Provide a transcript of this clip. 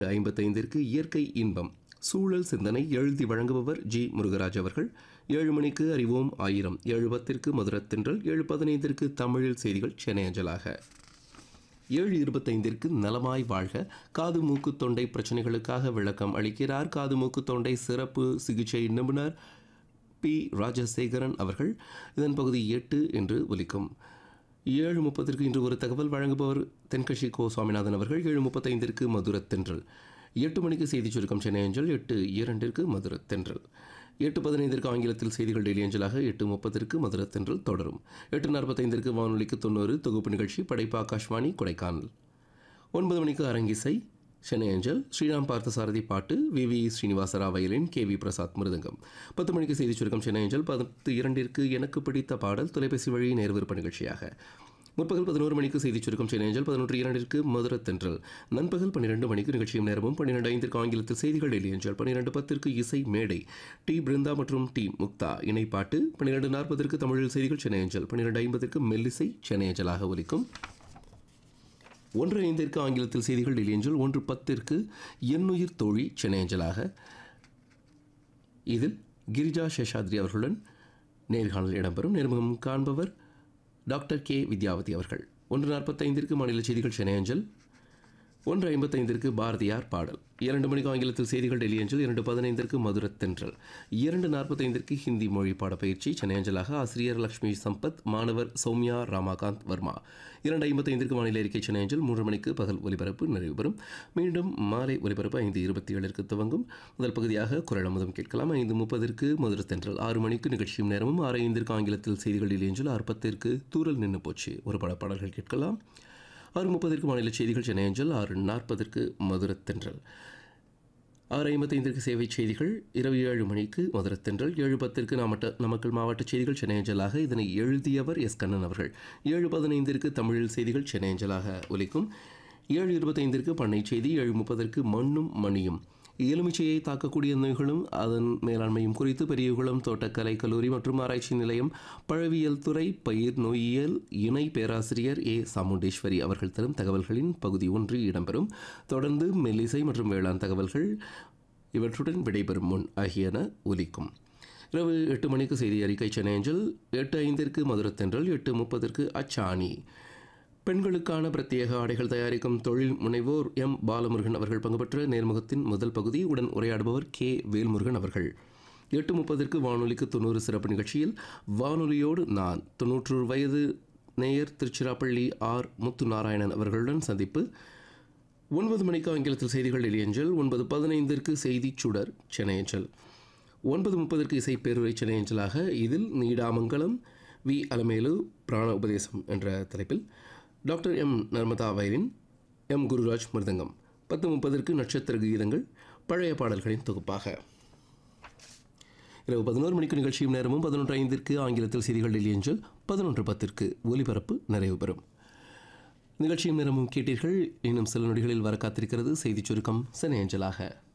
ஐம்பத்தைந்திற்கு இயற்கை இன்பம் சூழல் சிந்தனை எழுதி வழங்குபவர் ஜி முருகராஜ் அவர்கள் ஏழு மணிக்கு அறிவோம் ஆயிரம் ஏழு பத்திற்கு மதுரத்தின்றல் ஏழு பதினைந்திற்கு தமிழில் செய்திகள் சென்னை அஞ்சலாக ஏழு இருபத்தைந்திற்கு நலமாய் வாழ்க காது மூக்கு தொண்டை பிரச்சனைகளுக்காக விளக்கம் அளிக்கிறார் காது மூக்கு தொண்டை சிறப்பு சிகிச்சை நிபுணர் பி ராஜசேகரன் அவர்கள் இதன் பகுதி எட்டு என்று ஒலிக்கும் ஏழு முப்பத்திற்கு இன்று ஒரு தகவல் வழங்குபவர் தென்கட்சி கோ சுவாமிநாதன் அவர்கள் ஏழு முப்பத்தைந்திற்கு மதுரத்தென்றல் எட்டு மணிக்கு செய்தி சுருக்கம் சென்னை அஞ்சல் எட்டு இரண்டிற்கு மதுரத்தென்றல் எட்டு பதினைந்திற்கு ஆங்கிலத்தில் செய்திகள் டெய்லி அஞ்சலாக எட்டு முப்பத்திற்கு மதுரத்தென்றல் தொடரும் எட்டு நாற்பத்தைந்திற்கு வானொலிக்கு தொண்ணூறு தொகுப்பு நிகழ்ச்சி படைப்பு ஆகாஷ்வாணி கொடைக்கானல் ஒன்பது மணிக்கு அரங்கிசை சென்னை அஞ்சல் ஸ்ரீராம் பார்த்தசாரதி பாட்டு we we ஸ்ரீனிவாசரா violin K V Prasad மிருதங்கம் பத்து மணிக்கு செய்தி சுருக்கம் சென்னை அஞ்சல் பத்து இரண்டிற்கு எனக்கு பிடித்த பாடல் தொலைபேசி வழி நேர்விருப்ப நிகழ்ச்சியாக முற்பகல் பதினோரு மணிக்கு செய்தி சுருக்கம் சென்னை அஞ்சல் பதினொன்று இரண்டிற்கு மதுர தென்றல் நண்பகல் பன்னிரெண்டு மணிக்கு நிகழ்ச்சியும் நேரமும் பன்னிரெண்டு ஐந்திற்கு ஆங்கிலத்தில் செய்திகள் டெய்லி அஞ்சல் பன்னிரெண்டு பத்திற்கு இசை மேடை டி பிருந்தா மற்றும் டி முக்தா இணைப்பாட்டு பன்னிரெண்டு நாற்பதற்கு தமிழில் செய்திகள் சென்னை அஞ்சல் பன்னிரெண்டு ஐம்பதற்கு மெல்லிசை சென்னை அஞ்சலாக ஒலிக்கும் ஒன்று ஐந்திற்கு ஆங்கிலத்தில் செய்திகள் டெய்லி அஞ்சல் ஒன்று பத்திற்கு எண்ணுயிர் தோழி சென்னை அஞ்சலாக இதில் கிரிஜா சேஷாத்ரி அவர்களுடன் நேர்காணல் இடம்பெறும் நேர்முகம் காண்பவர் டாக்டர் கே வித்யாவதி அவர்கள் ஒன்று நாற்பத்தைந்திற்கு மாநில செய்திகள் சென்னை அஞ்சல் ஒன்று ஐம்பத்தைந்திற்கு பாரதியார் பாடல் இரண்டு மணிக்கு ஆங்கிலத்தில் செய்திகள் டெல்லி அஞ்சல் இரண்டு பதினைந்திற்கு மதுரத்தென்றல் இரண்டு நாற்பத்தைந்திற்கு ஹிந்தி மொழி பாடப்பயிற்சி சென்னை அஞ்சலாக ஆசிரியர் லக்ஷ்மி சம்பத் மாணவர் சௌமியா ராமகாந்த் வர்மா இரண்டு ஐம்பத்தைந்திற்கு மாநில அறிக்கை சென்னை அஞ்சல் மூன்று மணிக்கு பகல் ஒலிபரப்பு நிறைவு பெறும் மீண்டும் மாலை ஒலிபரப்பு ஐந்து இருபத்தி ஏழிற்கு துவங்கும் முதல் பகுதியாக குரல் அமுதம் கேட்கலாம் ஐந்து முப்பதற்கு மதுரத்தென்றல் ஆறு மணிக்கு நிகழ்ச்சியும் நேரமும் ஆறு ஐந்திற்கு ஆங்கிலத்தில் செய்திகள் டெல்லி அஞ்சல் ஆறு பத்திற்கு தூரல் நின்று போச்சு ஒரு பட பாடல்கள் கேட்கலாம் ஆறு முப்பதற்கு மாநில செய்திகள் சென்னை அஞ்சல் ஆறு நாற்பதற்கு மதுரத்தென்றல் ஆறு ஐம்பத்தைந்திற்கு சேவை செய்திகள் இரவு ஏழு மணிக்கு மதுரத்தென்றல் ஏழு பத்திற்கு நாமட்ட நாமக்கல் மாவட்ட செய்திகள் சென்னை அஞ்சலாக இதனை எழுதியவர் எஸ் கண்ணன் அவர்கள் ஏழு பதினைந்திற்கு தமிழில் செய்திகள் சென்னை அஞ்சலாக ஒலிக்கும் ஏழு இருபத்தைந்திற்கு பண்ணை செய்தி ஏழு முப்பதற்கு மண்ணும் மணியும் எலுமிச்சையை தாக்கக்கூடிய நோய்களும் அதன் மேலாண்மையும் குறித்து பெரியகுளம் தோட்டக்கலை கல்லூரி மற்றும் ஆராய்ச்சி நிலையம் பழவியல் துறை பயிர் நோயியல் இணை பேராசிரியர் ஏ சாமுண்டேஸ்வரி அவர்கள் தரும் தகவல்களின் பகுதி ஒன்று இடம்பெறும் தொடர்ந்து மெல்லிசை மற்றும் வேளாண் தகவல்கள் இவற்றுடன் விடைபெறும் முன் ஆகியன ஒலிக்கும் இரவு எட்டு மணிக்கு செய்தி அறிக்கை சென்னை அஞ்சல் எட்டு ஐந்திற்கு மதுரத்தென்றல் எட்டு முப்பதற்கு அச்சாணி பெண்களுக்கான பிரத்யேக ஆடைகள் தயாரிக்கும் தொழில் முனைவோர் எம் பாலமுருகன் அவர்கள் பங்குபெற்ற நேர்முகத்தின் முதல் பகுதி உடன் உரையாடுபவர் கே வேல்முருகன் அவர்கள் எட்டு முப்பதற்கு வானொலிக்கு தொண்ணூறு சிறப்பு நிகழ்ச்சியில் வானொலியோடு நான் தொன்னூற்று வயது நேயர் திருச்சிராப்பள்ளி ஆர் முத்து நாராயணன் அவர்களுடன் சந்திப்பு ஒன்பது மணிக்கு ஆங்கிலத்தில் செய்திகள் எளியஞ்சல் ஒன்பது பதினைந்திற்கு செய்தி சுடர் சென்னை அஞ்சல் ஒன்பது முப்பதற்கு இசை பேருரை சென்னை அஞ்சலாக இதில் நீடாமங்கலம் வி அலமேலு பிராண உபதேசம் என்ற தலைப்பில் doctor M Narmada violin M Gururaj mridangam பத்து முப்பதற்கு நட்சத்திர கீதங்கள் பழைய பாடல்களின் தொகுப்பாக இரவு பதினோரு மணிக்கு நிகழ்ச்சியும் நேரமும் பதினொன்று ஐந்திற்கு ஆங்கிலத்தில் செய்திகள் டெல்லி அஞ்சல் பதினொன்று பத்திற்கு ஒலிபரப்பு நிறைவு பெறும் நிகழ்ச்சியும் நேரமும் கேட்டீர்கள் இன்னும் சில நொடிகளில் வர காத்திருக்கிறது செய்திச் சுருக்கம் சென்னை அஞ்சலாக